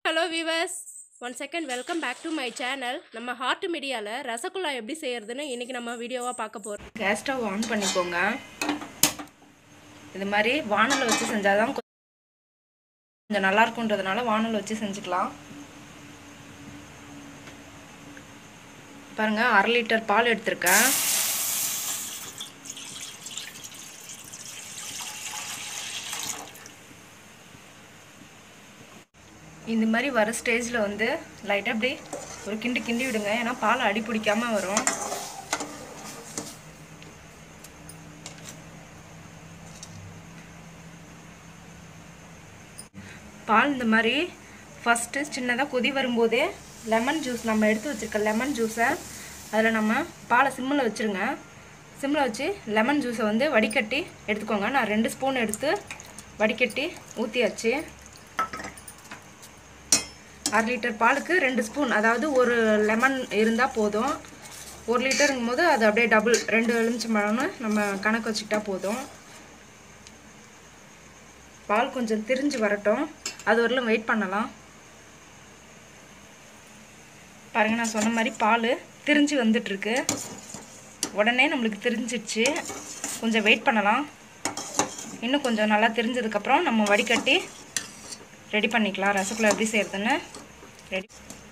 hello viewers one second welcome back to my channel நம்ம heart மீடியாவில் ரசகுல்லா எப்படி செய்யறதுன்னு இன்றைக்கி நம்ம வீடியோவாக பார்க்க போகிறோம் கேஸ் ஸ்டவ் ஆன் பண்ணிக்கோங்க இது மாதிரி வானல் வச்சு செஞ்சால் தான் கொஞ்சம் நல்லா இருக்குன்றதுனால வானல் வச்சு செஞ்சுக்கலாம் பாருங்க அரை லிட்டர் பால் எடுத்திருக்கேன் இந்த மாதிரி வர ஸ்டேஜில் வந்து லைட்டாக அப்படி ஒரு கிண்டு கிண்டி விடுங்க ஏன்னா பால் அடி பிடிக்காம வரும் பால் இந்த மாதிரி ஃபஸ்ட்டு சின்னதாக கொதி வரும்போதே லெமன் ஜூஸ் நம்ம எடுத்து வச்சுருக்க லெமன் ஜூஸை அதில் நம்ம பாலை சிம்மில் வச்சுருங்க சிம்மில் வச்சு லெமன் ஜூஸை வந்து வடிகட்டி எடுத்துக்கோங்க நான் ரெண்டு ஸ்பூன் எடுத்து வடிகட்டி ஊற்றியாச்சு அரை லிட்டர் பாலுக்கு ரெண்டு ஸ்பூன் அதாவது ஒரு லெமன் இருந்தால் போதும் ஒரு லிட்டருங்கும் போது அது அப்படியே டபுள் ரெண்டு எலுமிச்சம்பழம்னு நம்ம கணக்கு வச்சுக்கிட்டா போதும் பால் கொஞ்சம் திரிஞ்சு வரட்டும் அது வரலும் வெயிட் பண்ணலாம் பாருங்க நான் சொன்ன மாதிரி பால் திரிஞ்சு வந்துட்டுருக்கு உடனே நம்மளுக்கு திரிஞ்சிடுச்சு கொஞ்சம் வெயிட் பண்ணலாம் இன்னும் கொஞ்சம் நல்லா திரிஞ்சதுக்கப்புறம் நம்ம வடிகட்டி ரெடி பண்ணிக்கலாம் ரசகுல்லா எப்படி செய்கிறதுன்னு ரெடி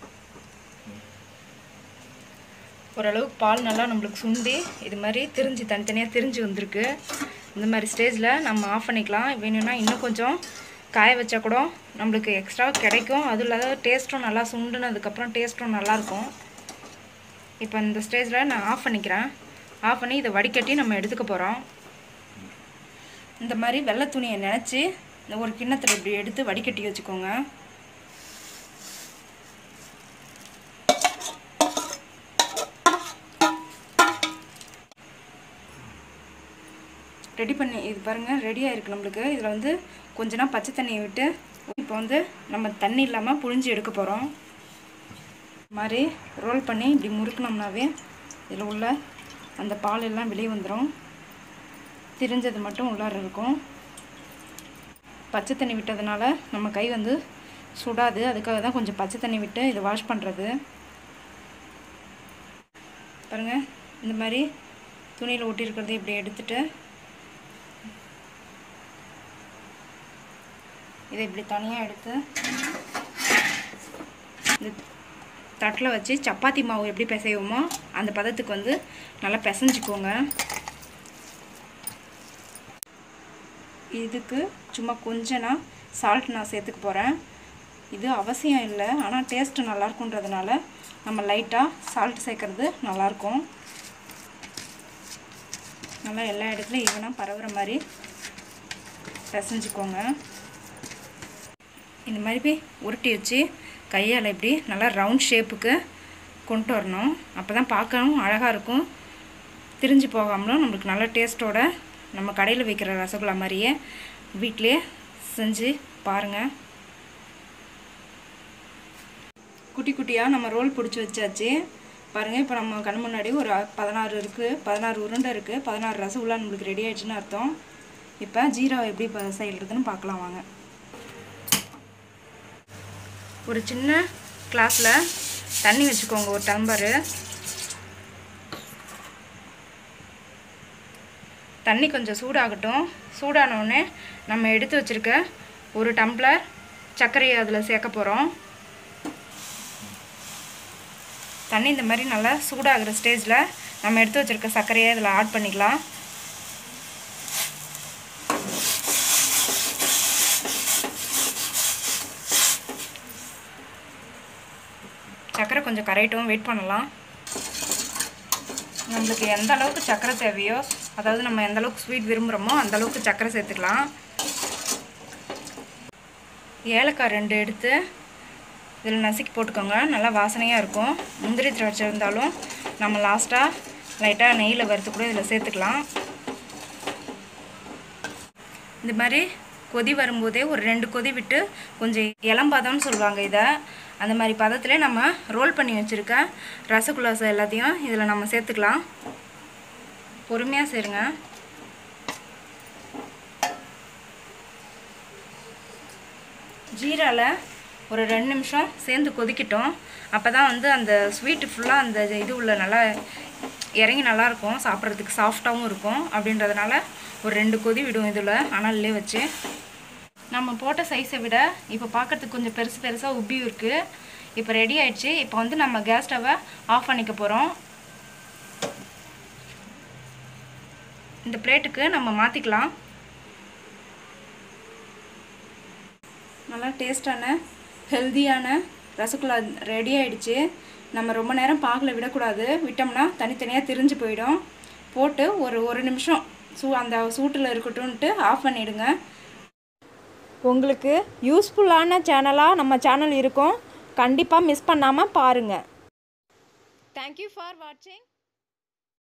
ஓரளவுக்கு பால் நல்லா நம்மளுக்கு சுண்டி இது மாதிரி திரிஞ்சு தனித்தனியாக திரிஞ்சு வந்திருக்கு இந்த மாதிரி ஸ்டேஜில் நம்ம ஆஃப் பண்ணிக்கலாம் வேணும்னா இன்னும் கொஞ்சம் காய வச்சா கூட நம்மளுக்கு எக்ஸ்ட்ரா கிடைக்கும் அது இல்லாத டேஸ்ட்டும் நல்லா சுண்டுனதுக்கப்புறம் டேஸ்ட்டும் நல்லாயிருக்கும் இப்போ இந்த ஸ்டேஜில் நான் ஆஃப் பண்ணிக்கிறேன் ஆஃப் பண்ணி இதை வடிகட்டி நம்ம எடுத்துக்க போகிறோம் இந்த மாதிரி வெள்ளை துணியை நினச்சி இந்த ஒரு கிண்ணத்தில் இப்படி எடுத்து வடிகட்டி வச்சுக்கோங்க ரெடி பண்ணி இது பாருங்கள் ரெடியாக இருக்குது நம்மளுக்கு இதில் வந்து கொஞ்ச நேரம் பச்சை தண்ணியை விட்டு இப்போ வந்து நம்ம தண்ணி இல்லாமல் புழிஞ்சு எடுக்க போகிறோம் மாதிரி ரோல் பண்ணி இப்படி முறுக்கினோம்னாவே இதில் உள்ள அந்த பால் எல்லாம் வெளியே வந்துடும் திரிஞ்சது மட்டும் உள்ளார இருக்கும் பச்சை தண்ணி விட்டதுனால நம்ம கை வந்து சுடாது அதுக்காக தான் கொஞ்சம் பச்சை தண்ணி விட்டு இதை வாஷ் பண்ணுறது பாருங்கள் இந்த மாதிரி துணியில் ஒட்டியிருக்கிறது இப்படி எடுத்துட்டு இதை இப்படி தனியாக எடுத்து இந்த தட்டில் வச்சு சப்பாத்தி மாவு எப்படி பிசைவோமோ அந்த பதத்துக்கு வந்து நல்லா பிசைஞ்சிக்கோங்க இதுக்கு சும்மா கொஞ்சம் நான் சால்ட் நான் சேர்த்துக்க போகிறேன் இது அவசியம் இல்லை ஆனால் டேஸ்ட்டு நல்லாயிருக்குன்றதுனால நம்ம லைட்டாக சால்ட் சேர்க்குறது நல்லாயிருக்கும் நல்லா எல்லா இடத்துலையும் ஈவனாக பரவுற மாதிரி பிசைஞ்சிக்கோங்க இந்த மாதிரி போய் உருட்டி வச்சு கையால் இப்படி நல்லா ரவுண்ட் ஷேப்புக்கு கொண்டு வரணும் அப்போ தான் பார்க்கவும் அழகாக இருக்கும் திரிஞ்சு போகாமலும் நம்மளுக்கு நல்ல டேஸ்ட்டோட நம்ம கடையில் வைக்கிற ரசகுல்லா மாதிரியே வீட்டிலே செஞ்சு பாருங்கள் குட்டி குட்டியாக நம்ம ரோல் பிடிச்சி வச்சாச்சு பாருங்கள் இப்போ நம்ம கண் முன்னாடி ஒரு பதினாறு இருக்குது பதினாறு உருண்டை இருக்குது பதினாறு ரசகுல்லா நம்மளுக்கு ரெடி ஆயிடுச்சுன்னு அர்த்தம் இப்போ ஜீரா எப்படி ப- செய்கிறதுன்னு பார்க்கலாம் வாங்க ஒரு சின்ன கிளாஸில் தண்ணி வச்சுக்கோங்க ஒரு டம்பரு தண்ணி கொஞ்சம் சூடாகட்டும் சூடானோடனே நம்ம எடுத்து வச்சுருக்க ஒரு டம்ளர் சர்க்கரையை அதில் சேர்க்க போகிறோம் தண்ணி இந்த மாதிரி நல்லா சூடாகிற ஸ்டேஜில் நம்ம எடுத்து வச்சுருக்க சர்க்கரையை இதில் ஆட் பண்ணிக்கலாம் சர்க்கரை கொஞ்சம் கரையட்டும் வெயிட் பண்ணலாம் நம்மளுக்கு எந்த அளவுக்கு சர்க்கரை தேவையோ அதாவது நம்ம எந்த அளவுக்கு ஸ்வீட் விரும்புகிறோமோ அந்த அளவுக்கு சர்க்கரை சேர்த்துக்கலாம் ஏலக்காய் ரெண்டு எடுத்து இதில் நசுக்கி போட்டுக்கோங்க நல்லா வாசனையாக இருக்கும் முந்திரி திராட்சை இருந்தாலும் நம்ம லாஸ்ட்டாக லைட்டாக நெய்யில் வறுத்து கூட இதில் சேர்த்துக்கலாம் இந்த மாதிரி கொதி வரும்போதே ஒரு ரெண்டு கொதி விட்டு கொஞ்சம் இளம்பதம்னு சொல்லுவாங்க இதை அந்த மாதிரி பதத்தில் நம்ம ரோல் பண்ணி வச்சுருக்க ரசகுல்லாஸ் எல்லாத்தையும் இதில் நம்ம சேர்த்துக்கலாம் பொறுமையாக சேருங்க ஜீராவில் ஒரு ரெண்டு நிமிஷம் சேர்ந்து கொதிக்கட்டும் அப்போ தான் வந்து அந்த ஸ்வீட்டு ஃபுல்லாக அந்த இது உள்ள நல்லா இறங்கி நல்லாயிருக்கும் சாப்பிட்றதுக்கு சாஃப்டாகவும் இருக்கும் அப்படின்றதுனால ஒரு ரெண்டு கொதி விடும் இதில் அனல்லே வச்சு நம்ம போட்ட சைஸை விட இப்போ பார்க்கறதுக்கு கொஞ்சம் பெருசு பெருசாக உப்பி இருக்குது இப்போ ரெடி ஆயிடுச்சு இப்போ வந்து நம்ம கேஸ் ஸ்டவ்வை ஆஃப் பண்ணிக்க போகிறோம் இந்த பிளேட்டுக்கு நம்ம மாற்றிக்கலாம் நல்லா டேஸ்டான ஹெல்தியான ரசகுல்லா ரெடி ஆயிடுச்சு நம்ம ரொம்ப நேரம் பாகில் விடக்கூடாது விட்டோம்னா தனித்தனியாக திரிஞ்சு போயிடும் போட்டு ஒரு ஒரு நிமிஷம் சூ அந்த சூட்டில் இருக்கட்டும்ன்ட்டு ஆஃப் பண்ணிவிடுங்க உங்களுக்கு யூஸ்ஃபுல்லான சேனலாக நம்ம சேனல் இருக்கும் கண்டிப்பாக மிஸ் பண்ணாமல் பாருங்கள் தேங்க்யூ ஃபார் வாட்சிங்